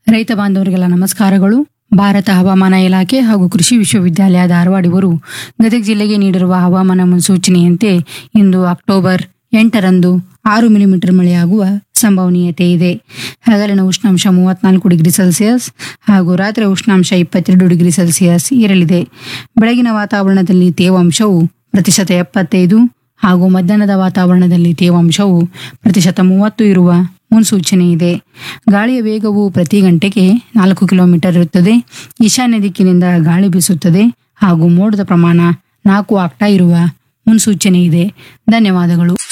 ರೈತ ಬಾಂಧವರಿಗೆಲ್ಲ ನಮಸ್ಕಾರಗಳು ಭಾರತ ಹವಾಮಾನ ಇಲಾಖೆ ಹಾಗೂ ಕೃಷಿ ವಿಶ್ವವಿದ್ಯಾಲಯ ಧಾರವಾಡ ಇವರು ಗದಗ ಜಿಲ್ಲೆಗೆ ನೀಡಿರುವ ಹವಾಮಾನ ಮುನ್ಸೂಚನೆಯಂತೆ ಇಂದು ಅಕ್ಟೋಬರ್ ಎಂಟರಂದು ಆರು ಮಿಲಿಮೀಟರ್ ಮಳೆಯಾಗುವ ಸಂಭವನೀಯತೆ ಇದೆ ಹಗಲಿನ ಉಷ್ಣಾಂಶ ಮೂವತ್ನಾಲ್ಕು ಡಿಗ್ರಿ ಸೆಲ್ಸಿಯಸ್ ಹಾಗೂ ರಾತ್ರಿ ಉಷ್ಣಾಂಶ ಇಪ್ಪತ್ತೆರಡು ಡಿಗ್ರಿ ಸೆಲ್ಸಿಯಸ್ ಇರಲಿದೆ ಬೆಳಗಿನ ವಾತಾವರಣದಲ್ಲಿ ತೇವಾಂಶವು ಪ್ರತಿಶತ ಎಪ್ಪತ್ತೈದು ಹಾಗೂ ಮಧ್ಯಾಹ್ನದ ವಾತಾವರಣದಲ್ಲಿ ತೇವಾಂಶವು ಪ್ರತಿಶತ ಮೂವತ್ತು ಇರುವ ಮುನ್ಸೂಚನೆ ಇದೆ ಗಾಳಿಯ ವೇಗವು ಪ್ರತಿ ಗಂಟೆಗೆ ನಾಲ್ಕು ಕಿಲೋಮೀಟರ್ ಇರುತ್ತದೆ ಈಶಾನ್ಯ ದಿಕ್ಕಿನಿಂದ ಗಾಳಿ ಬೀಸುತ್ತದೆ ಹಾಗೂ ಮೋಡದ ಪ್ರಮಾಣ ನಾಲ್ಕು ಆಕ್ಟಾ ಇರುವ ಮುನ್ಸೂಚನೆ ಇದೆ ಧನ್ಯವಾದಗಳು